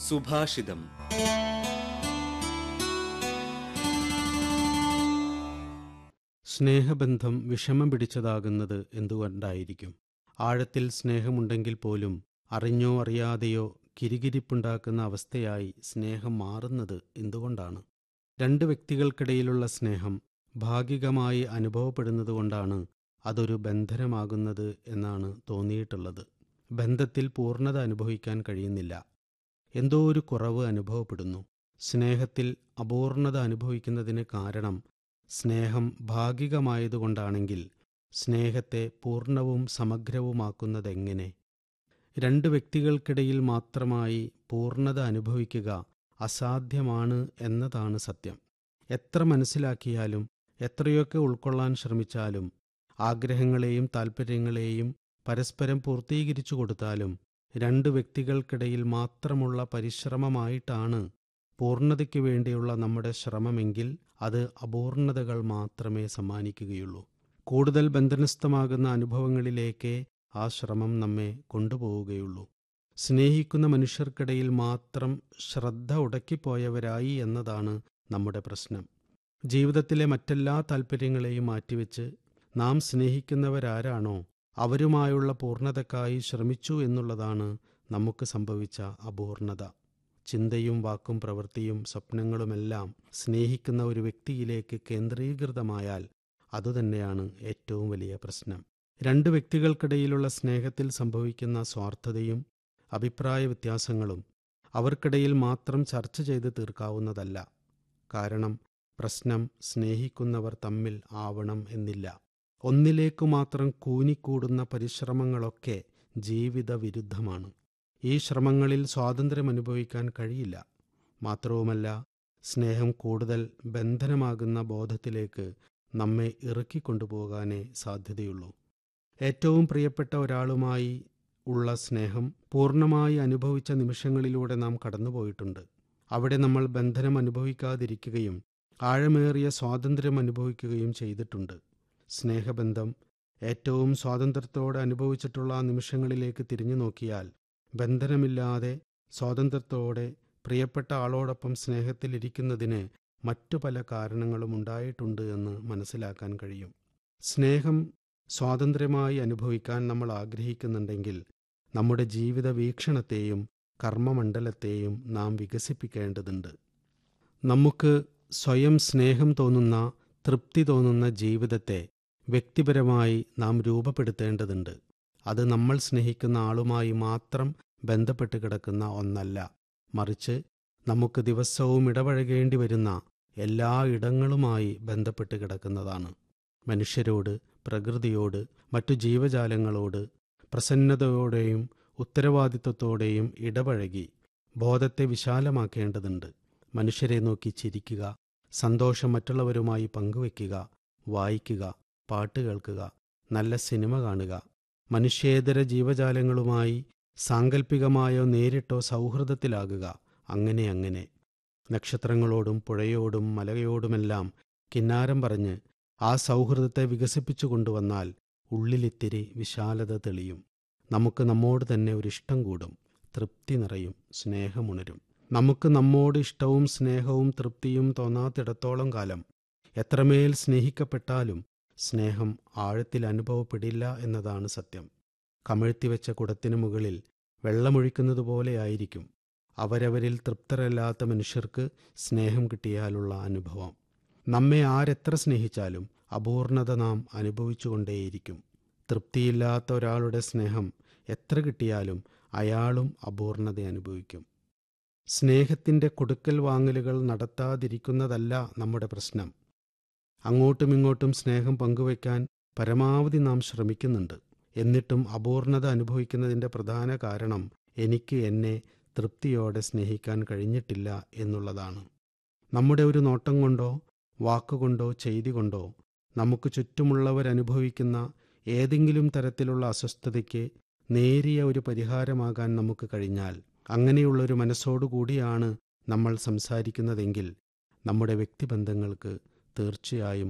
സുഭാഷിതം സ്നേഹബന്ധം വിഷമം പിടിച്ചതാകുന്നത് എന്തുകൊണ്ടായിരിക്കും ആഴത്തിൽ സ്നേഹമുണ്ടെങ്കിൽ പോലും അറിഞ്ഞോ അറിയാതെയോ കിരികിരിപ്പുണ്ടാക്കുന്ന അവസ്ഥയായി സ്നേഹം മാറുന്നത് എന്തുകൊണ്ടാണ് രണ്ട് വ്യക്തികൾക്കിടയിലുള്ള സ്നേഹം ഭാഗികമായി അനുഭവപ്പെടുന്നതുകൊണ്ടാണ് അതൊരു ബന്ധനമാകുന്നത് എന്നാണ് തോന്നിയിട്ടുള്ളത് ബന്ധത്തിൽ പൂർണ്ണത അനുഭവിക്കാൻ കഴിയുന്നില്ല എന്തോ ഒരു കുറവ് അനുഭവപ്പെടുന്നു സ്നേഹത്തിൽ അപൂർണത അനുഭവിക്കുന്നതിന് കാരണം സ്നേഹം ഭാഗികമായതുകൊണ്ടാണെങ്കിൽ സ്നേഹത്തെ പൂർണ്ണവും സമഗ്രവുമാക്കുന്നതെങ്ങനെ രണ്ട് വ്യക്തികൾക്കിടയിൽ മാത്രമായി പൂർണ്ണത അനുഭവിക്കുക അസാധ്യമാണ് എന്നതാണ് സത്യം എത്ര മനസ്സിലാക്കിയാലും എത്രയൊക്കെ ഉൾക്കൊള്ളാൻ ശ്രമിച്ചാലും ആഗ്രഹങ്ങളെയും താൽപ്പര്യങ്ങളെയും പരസ്പരം പൂർത്തീകരിച്ചു കൊടുത്താലും രണ്ട് വ്യക്തികൾക്കിടയിൽ മാത്രമുള്ള പരിശ്രമമായിട്ടാണ് പൂർണ്ണതയ്ക്ക് വേണ്ടിയുള്ള നമ്മുടെ ശ്രമമെങ്കിൽ അത് അപൂർണതകൾ മാത്രമേ സമ്മാനിക്കുകയുള്ളൂ കൂടുതൽ ബന്ധനസ്ഥമാകുന്ന അനുഭവങ്ങളിലേക്ക് ആ ശ്രമം നമ്മെ കൊണ്ടുപോവുകയുള്ളൂ സ്നേഹിക്കുന്ന മനുഷ്യർക്കിടയിൽ മാത്രം ശ്രദ്ധ ഉടക്കിപ്പോയവരായി എന്നതാണ് നമ്മുടെ പ്രശ്നം ജീവിതത്തിലെ മറ്റെല്ലാ താൽപ്പര്യങ്ങളെയും മാറ്റിവെച്ച് നാം സ്നേഹിക്കുന്നവരാരാണോ അവരുമായുള്ള പൂർണ്ണതക്കായി ശ്രമിച്ചു എന്നുള്ളതാണ് നമുക്ക് സംഭവിച്ച അപൂർണത ചിന്തയും വാക്കും പ്രവൃത്തിയും സ്വപ്നങ്ങളുമെല്ലാം സ്നേഹിക്കുന്ന ഒരു വ്യക്തിയിലേക്ക് കേന്ദ്രീകൃതമായാൽ അതുതന്നെയാണ് ഏറ്റവും വലിയ പ്രശ്നം രണ്ട് വ്യക്തികൾക്കിടയിലുള്ള സ്നേഹത്തിൽ സംഭവിക്കുന്ന സ്വാർത്ഥതയും അഭിപ്രായ വ്യത്യാസങ്ങളും അവർക്കിടയിൽ മാത്രം ചർച്ച ചെയ്ത് തീർക്കാവുന്നതല്ല കാരണം പ്രശ്നം സ്നേഹിക്കുന്നവർ തമ്മിൽ ആവണം എന്നില്ല ഒന്നിലേക്കു മാത്രം കൂനിക്കൂടുന്ന പരിശ്രമങ്ങളൊക്കെ ജീവിത വിരുദ്ധമാണ് ഈ ശ്രമങ്ങളിൽ സ്വാതന്ത്ര്യം അനുഭവിക്കാൻ കഴിയില്ല മാത്രവുമല്ല സ്നേഹം കൂടുതൽ ബന്ധനമാകുന്ന ബോധത്തിലേക്ക് നമ്മെ ഇറുക്കിക്കൊണ്ടുപോകാനേ സാധ്യതയുള്ളൂ ഏറ്റവും പ്രിയപ്പെട്ട ഒരാളുമായി ഉള്ള സ്നേഹം പൂർണ്ണമായി അനുഭവിച്ച നിമിഷങ്ങളിലൂടെ നാം കടന്നുപോയിട്ടുണ്ട് അവിടെ നമ്മൾ ബന്ധനം അനുഭവിക്കാതിരിക്കുകയും ആഴമേറിയ സ്വാതന്ത്ര്യം അനുഭവിക്കുകയും ചെയ്തിട്ടുണ്ട് സ്നേഹബന്ധം ഏറ്റവും സ്വാതന്ത്ര്യത്തോടെ അനുഭവിച്ചിട്ടുള്ള ആ നിമിഷങ്ങളിലേക്ക് തിരിഞ്ഞു നോക്കിയാൽ ബന്ധനമില്ലാതെ സ്വാതന്ത്ര്യത്തോടെ പ്രിയപ്പെട്ട ആളോടൊപ്പം സ്നേഹത്തിലിരിക്കുന്നതിന് മറ്റു പല കാരണങ്ങളും ഉണ്ടായിട്ടുണ്ട് എന്ന് മനസ്സിലാക്കാൻ കഴിയും സ്നേഹം സ്വാതന്ത്ര്യമായി അനുഭവിക്കാൻ നമ്മൾ ആഗ്രഹിക്കുന്നുണ്ടെങ്കിൽ നമ്മുടെ ജീവിത വീക്ഷണത്തെയും കർമ്മമണ്ഡലത്തെയും നാം വികസിപ്പിക്കേണ്ടതുണ്ട് നമുക്ക് സ്വയം സ്നേഹം തോന്നുന്ന തൃപ്തി തോന്നുന്ന ജീവിതത്തെ വ്യക്തിപരമായി നാം രൂപപ്പെടുത്തേണ്ടതുണ്ട് അത് നമ്മൾ സ്നേഹിക്കുന്ന ആളുമായി മാത്രം ബന്ധപ്പെട്ട് കിടക്കുന്ന ഒന്നല്ല മറിച്ച് നമുക്ക് ദിവസവും ഇടപഴകേണ്ടി വരുന്ന എല്ലാ ഇടങ്ങളുമായി ബന്ധപ്പെട്ട് കിടക്കുന്നതാണ് മനുഷ്യരോട് പ്രകൃതിയോട് മറ്റു ജീവജാലങ്ങളോട് പ്രസന്നതയോടെയും ഉത്തരവാദിത്വത്തോടെയും ഇടപഴകി ബോധത്തെ വിശാലമാക്കേണ്ടതുണ്ട് മനുഷ്യരെ നോക്കി ചിരിക്കുക സന്തോഷം മറ്റുള്ളവരുമായി പങ്കുവെക്കുക വായിക്കുക പാട്ട് കേൾക്കുക നല്ല സിനിമ കാണുക മനുഷ്യേതര ജീവജാലങ്ങളുമായി സാങ്കല്പികമായോ നേരിട്ടോ സൗഹൃദത്തിലാകുക അങ്ങനെ അങ്ങനെ നക്ഷത്രങ്ങളോടും പുഴയോടും മലയോടുമെല്ലാം കിന്നാരം പറഞ്ഞ് ആ സൗഹൃദത്തെ വികസിപ്പിച്ചു കൊണ്ടുവന്നാൽ ഉള്ളിലിത്തിരി വിശാലത തെളിയും നമുക്ക് നമ്മോട് തന്നെ ഒരിഷ്ടം കൂടും തൃപ്തി നിറയും സ്നേഹമുണരും നമുക്ക് നമ്മോട് ഇഷ്ടവും സ്നേഹവും തൃപ്തിയും തോന്നാത്തിടത്തോളം കാലം എത്രമേൽ സ്നേഹിക്കപ്പെട്ടാലും സ്നേഹം ആഴത്തിൽ അനുഭവപ്പെടില്ല എന്നതാണ് സത്യം കമഴ്ത്തിവെച്ച കുടത്തിനു മുകളിൽ വെള്ളമൊഴിക്കുന്നതുപോലെയായിരിക്കും അവരവരിൽ തൃപ്തരല്ലാത്ത മനുഷ്യർക്ക് സ്നേഹം കിട്ടിയാലുള്ള അനുഭവം നമ്മെ ആരെത്ര സ്നേഹിച്ചാലും അപൂർണത നാം അനുഭവിച്ചുകൊണ്ടേയിരിക്കും തൃപ്തിയില്ലാത്ത ഒരാളുടെ സ്നേഹം എത്ര കിട്ടിയാലും അയാളും അപൂർണത അനുഭവിക്കും സ്നേഹത്തിൻ്റെ കൊടുക്കൽ വാങ്ങലുകൾ നടത്താതിരിക്കുന്നതല്ല നമ്മുടെ പ്രശ്നം അങ്ങോട്ടും ഇങ്ങോട്ടും സ്നേഹം പങ്കുവയ്ക്കാൻ പരമാവധി നാം ശ്രമിക്കുന്നുണ്ട് എന്നിട്ടും അപൂർണത അനുഭവിക്കുന്നതിൻ്റെ പ്രധാന കാരണം എനിക്ക് എന്നെ തൃപ്തിയോടെ സ്നേഹിക്കാൻ കഴിഞ്ഞിട്ടില്ല എന്നുള്ളതാണ് നമ്മുടെ ഒരു നോട്ടം കൊണ്ടോ വാക്കുകൊണ്ടോ ചെയ്തി കൊണ്ടോ നമുക്ക് ചുറ്റുമുള്ളവരനുഭവിക്കുന്ന ഏതെങ്കിലും തരത്തിലുള്ള അസ്വസ്ഥതയ്ക്ക് നേരിയ ഒരു പരിഹാരമാകാൻ നമുക്ക് കഴിഞ്ഞാൽ അങ്ങനെയുള്ളൊരു മനസ്സോടുകൂടിയാണ് നമ്മൾ സംസാരിക്കുന്നതെങ്കിൽ നമ്മുടെ വ്യക്തിബന്ധങ്ങൾക്ക് തീർച്ചയായും